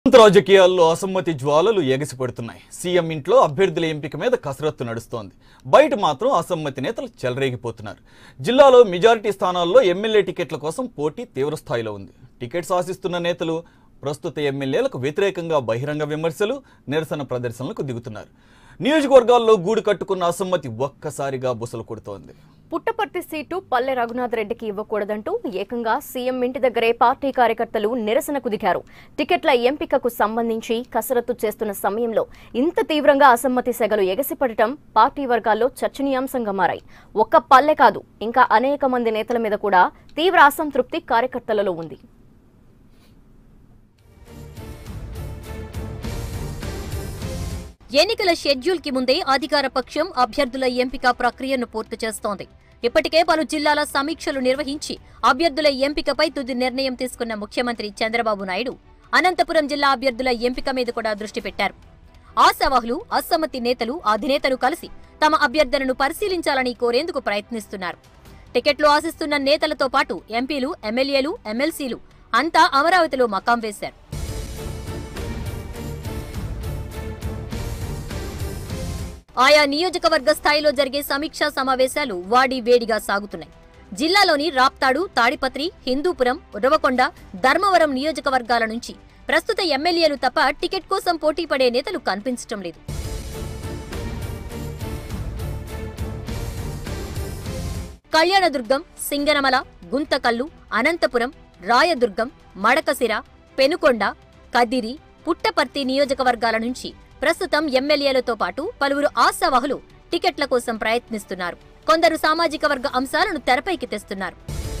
రాష్ట్ర రాజకీయాల్లో అసమ్మతి జ్వాలలు ఎగసిపడుతున్నాయి సీఎం ఇంట్లో అభ్యర్థుల ఎంపిక మీద కసరత్తు నడుస్తోంది బయట మాత్రం అసమ్మతి నేతలు చెలరేగిపోతున్నారు జిల్లాలో మెజారిటీ స్థానాల్లో ఎమ్మెల్యే టికెట్ల కోసం పోటీ తీవ్రస్థాయిలో ఉంది టికెట్స్ ఆశిస్తున్న నేతలు ప్రస్తుత ఎమ్మెల్యేలకు వ్యతిరేకంగా బహిరంగ విమర్శలు నిరసన ప్రదర్శనలకు దిగుతున్నారు నియోజకవర్గాల్లో గూడు కట్టుకున్న అసమ్మతి ఒక్కసారిగా బుసలు కొడుతోంది పుట్టపర్తి సీటు పల్లె రఘునాథ్ రెడ్డికి ఇవ్వకూడదంటూ ఏకంగా సీఎం ఇంటి దగ్గరే పార్టీ కార్యకర్తలు నిరసనకు దిగారు టికెట్ల ఎంపికకు సంబంధించి కసరత్తు చేస్తున్న సమయంలో ఇంత తీవ్రంగా అసమ్మతి సెగలు ఎగసిపడటం పార్టీ వర్గాల్లో చర్చనీయాంశంగా మారాయి ఒక్క పల్లె కాదు ఇంకా అనేక మంది నేతల మీద కూడా తీవ్ర అసంతృప్తి కార్యకర్తలలో ఉంది ఎన్నికల షెడ్యూల్ కి ముందే అధికార పక్షం అభ్యర్థుల ఎంపిక ప్రక్రియను పూర్తి చేస్తోంది ఇప్పటికే పలు జిల్లాల సమీక్షలు నిర్వహించి అభ్యర్థుల ఎంపికపై తుది నిర్ణయం తీసుకున్న ముఖ్యమంత్రి చంద్రబాబు నాయుడు అనంతపురం జిల్లా అభ్యర్థుల ఎంపిక మీద కూడా దృష్టి పెట్టారు ఆశావాహులు అసమ్మతి నేతలు అధినేతలు కలిసి తమ అభ్యర్థనను పరిశీలించాలని కోరేందుకు ప్రయత్నిస్తున్నారు టికెట్లు ఆశిస్తున్న నేతలతో పాటు ఎంపీలు ఎమ్మెల్యేలు ఎమ్మెల్సీలు అంతా అమరావతిలో మకాం వేశారు ఆయా నియోజకవర్గ స్థాయిలో జరిగే సమీక్షా సమావేశాలు వాడి వేడిగా సాగుతున్నాయి జిల్లాలోని రాప్తాడు తాడిపత్రి హిందూపురం ఉరవకొండ ధర్మవరం నియోజకవర్గాల నుంచి ప్రస్తుత ఎమ్మెల్యేలు తప్ప టికెట్ కోసం పోటీ పడే నేతలు కనిపించటం లేదు కళ్యాణదుర్గం సింగనమల గుంతకల్లు అనంతపురం రాయదుర్గం మడకసిర పెనుకొండ కదిరి పుట్టపర్తి నియోజకవర్గాల నుంచి ప్రస్తుతం ఎమ్మెల్యేలతో పాటు పలువురు ఆశావహులు టికెట్ల కోసం ప్రయత్నిస్తున్నారు కొందరు సామాజిక వర్గ అంశాలను తెరపైకి తెస్తున్నారు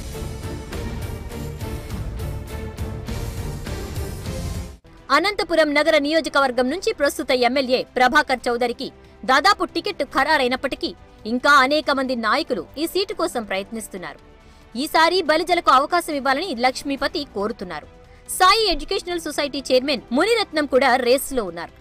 అనంతపురం నగర నియోజకవర్గం నుంచి ప్రస్తుత ఎమ్మెల్యే ప్రభాకర్ చౌదరికి దాదాపు టికెట్ ఖరారైనప్పటికీ ఇంకా అనేక మంది నాయకులు ఈ సీటు కోసం ప్రయత్నిస్తున్నారు ఈసారి బలిజలకు అవకాశం ఇవ్వాలని లక్ష్మీపతి కోరుతున్నారు Sai educational society chairman Muniratnam కూడా రేసులో ఉన్నారు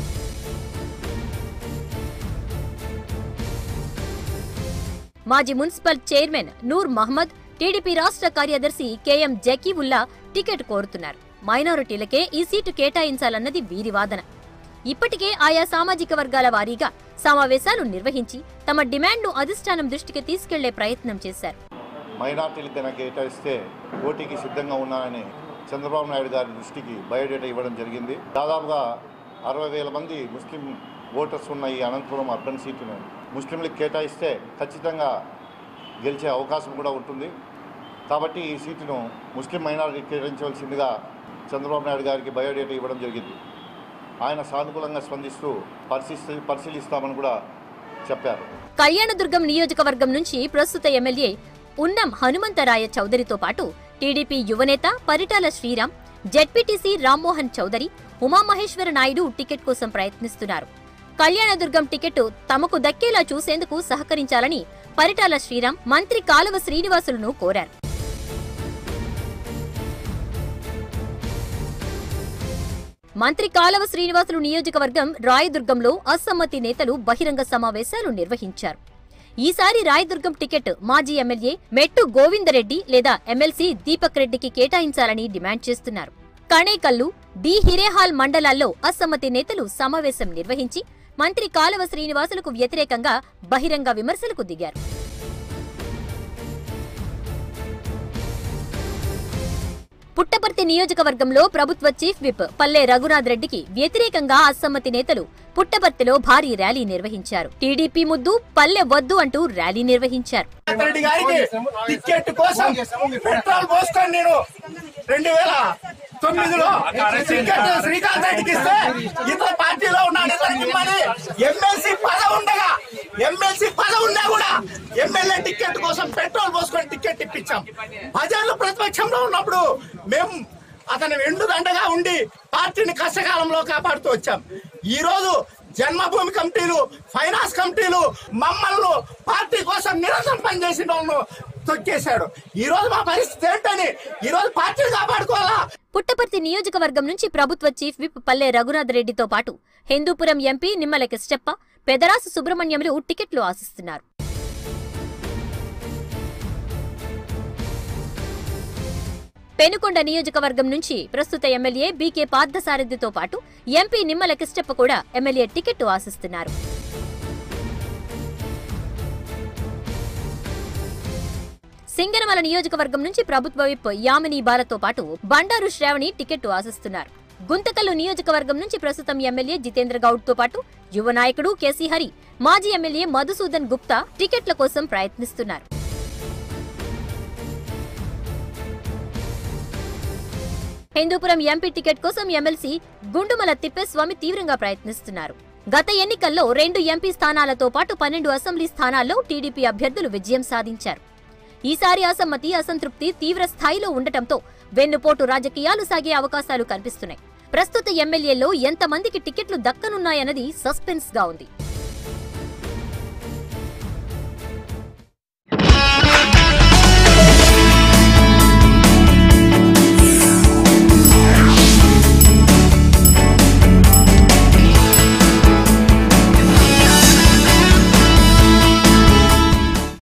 మాజీ municipal chairman Noor Mohammed TDP రాష్ట్ర కార్యదర్శి కెఎం జకీవుల్లా టికెట్ కోరుతున్నారు మైనారిటీలకే ఈ సీటు కేటాయించాలన్నది వీరి వాదన ఇప్పటికే ఆయా సామాజిక వర్గాల వారీగా సమావేశాలు నిర్వహించి తమ డిమాండ్ను అధిష్టానం దృష్టికి తీసుకెళ్లే ప్రయత్నం చేశారు మైనార్టీలకు కనుక కేటాయిస్తే పోటీకి సిద్ధంగా ఉన్నానని చంద్రబాబు నాయుడు గారి దృష్టికి బయోడేటా ఇవ్వడం జరిగింది దాదాపుగా అరవై వేల మంది ముస్లిం ఓటర్స్ ఉన్న ఈ అనంతపురం అర్బన్ సీటును ముస్లింలకు కేటాయిస్తే ఖచ్చితంగా గెలిచే అవకాశం కూడా ఉంటుంది కాబట్టి ఈ సీటును ముస్లిం మైనారిటీ కేటాయించవలసిందిగా చంద్రబాబు నాయుడు గారికి బయోడేటా ఇవ్వడం జరిగింది ఆయన సానుకూలంగా స్పందిస్తూ పరిశీలిస్తూ పరిశీలిస్తామని కూడా చెప్పారు కళ్యాణదుర్గం నియోజకవర్గం నుంచి ప్రస్తుత ఎమ్మెల్యే ఉన్నం హనుమంతరాయ చౌదరితో పాటు టీడీపీ యువనేత పరిటాల శ్రీరామ్ జెడ్పీటీసీ రామ్మోహన్ చౌదరి ఉమామహేశ్వర నాయుడు టికెట్ కోసం ప్రయత్నిస్తున్నారు కళ్యాణదుర్గం టికెట్ తమకు దక్కేలా చూసేందుకు సహకరించాలని పరిటాల శ్రీరామ్ మంత్రి కాలువ శ్రీనివాసులను కోరారు మంత్రి కాలవ శ్రీనివాసులు నియోజకవర్గం రాయదుర్గంలో అసమ్మతి నేతలు బహిరంగ సమావేశాలు నిర్వహించారు ఈసారి రాయదుర్గం టికెట్ మాజీ ఎమ్మెల్యే మెట్టు గోవిందరెడ్డి లేదా ఎమ్మెల్సీ దీపక్ రెడ్డికి కేటాయించాలని డిమాండ్ చేస్తున్నారు కణేకల్లు డి హిరేహాల్ మండలాల్లో అసమ్మతి నేతలు సమావేశం నిర్వహించి మంత్రి కాలవ శ్రీనివాసులకు వ్యతిరేకంగా బహిరంగ విమర్శలకు దిగారు పుట్టపర్తి నియోజకవర్గంలో ప్రభుత్వ చీఫ్ విప్ పల్లె రఘునాథ్ రెడ్డికి వ్యతిరేకంగా అసమ్మతి నేతలు పుట్టపర్తిలో భారీ ర్యాలీ నిర్వహించారు టీడీపీ ముద్దు పల్లె వద్దు అంటూ ర్యాలీ నిర్వహించారు రెడ్డి గారికి టికెట్ కోసం పెట్రోల్ పోసుకొని నేను రెండు వేల తొమ్మిదిలో టికెట్ శ్రీకాంత్ రెడ్డికి ఇస్తే ఇతర పార్టీలో ఉన్నాడు ఇతనికి మరి ఎమ్మెల్సీ పదవి ఉండగా ఎమ్మెల్సీ పదవి ఉన్నా కూడా ఎమ్మెల్యే టికెట్ కోసం పెట్రోల్ పోసుకొని టికెట్ ఇప్పించాం ప్రజలు ప్రతిపక్షంలో ఉన్నప్పుడు మేము అతని వెండుదండగా ఉండి పార్టీని కష్టకాలంలో కాపాడుతూ వచ్చాం ఈ రోజు జన్మభూమి కమిటీలు ఫైనాన్స్ కమిటీలు మమ్మల్ని పార్టీ కోసం నిరంతరం పనిచేసిన వాళ్ళను తొక్కేశాడు ఈ రోజు మా పరిస్థితి ఏంటని ఈ రోజు పార్టీని కాపాడుకోవాలా పుట్టపర్తి నియోజకవర్గం నుంచి ప్రభుత్వ చీఫ్ విప్ పల్లె రఘునాథ్ రెడ్డితో పాటు హిందూపురం ఎంపీ నిమ్మల కిష్టప్ప పెదరాసు సుబ్రహ్మణ్యంలు టికెట్లు ఆశిస్తున్నారు పెనుకొండ నియోజకవర్గం నుంచి ప్రస్తుత ఎమ్మెల్యే బీకే పార్థసారథితో పాటు ఎంపీ నిమ్మల కిష్టప్ప కూడా ఎమ్మెల్యే టికెట్ ఆశిస్తున్నారు సింగనమల నియోజకవర్గం నుంచి ప్రభుత్వ విప్ యామిని బాలతో పాటు బండారు శ్రావణి టికెట్ ఆశిస్తున్నారు గుంతకల్లు నియోజకవర్గం నుంచి ప్రస్తుతం ఎమ్మెల్యే జితేంద్ర గౌడ్ తో పాటు యువ నాయకుడు కేసీ హరి మాజీ ఎమ్మెల్యే మధుసూదన్ గుప్తా టికెట్ల కోసం ప్రయత్నిస్తున్నారు హిందూపురం ఎంపీ టికెట్ కోసం ఎమ్మెల్సీ గుండుమల తిప్పేస్వామి తీవ్రంగా ప్రయత్నిస్తున్నారు గత ఎన్నికల్లో రెండు ఎంపీ స్థానాలతో పాటు పన్నెండు అసెంబ్లీ స్థానాల్లో టీడీపీ అభ్యర్థులు విజయం సాధించారు ఈసారి అసమ్మతి అసంతృప్తి తీవ్ర స్థాయిలో ఉండటంతో వెన్నుపోటు రాజకీయాలు సాగే అవకాశాలు కనిపిస్తున్నాయి ప్రస్తుత ఎమ్మెల్యేల్లో ఎంతమందికి టికెట్లు దక్కనున్నాయన్నది సస్పెన్స్ గా ఉంది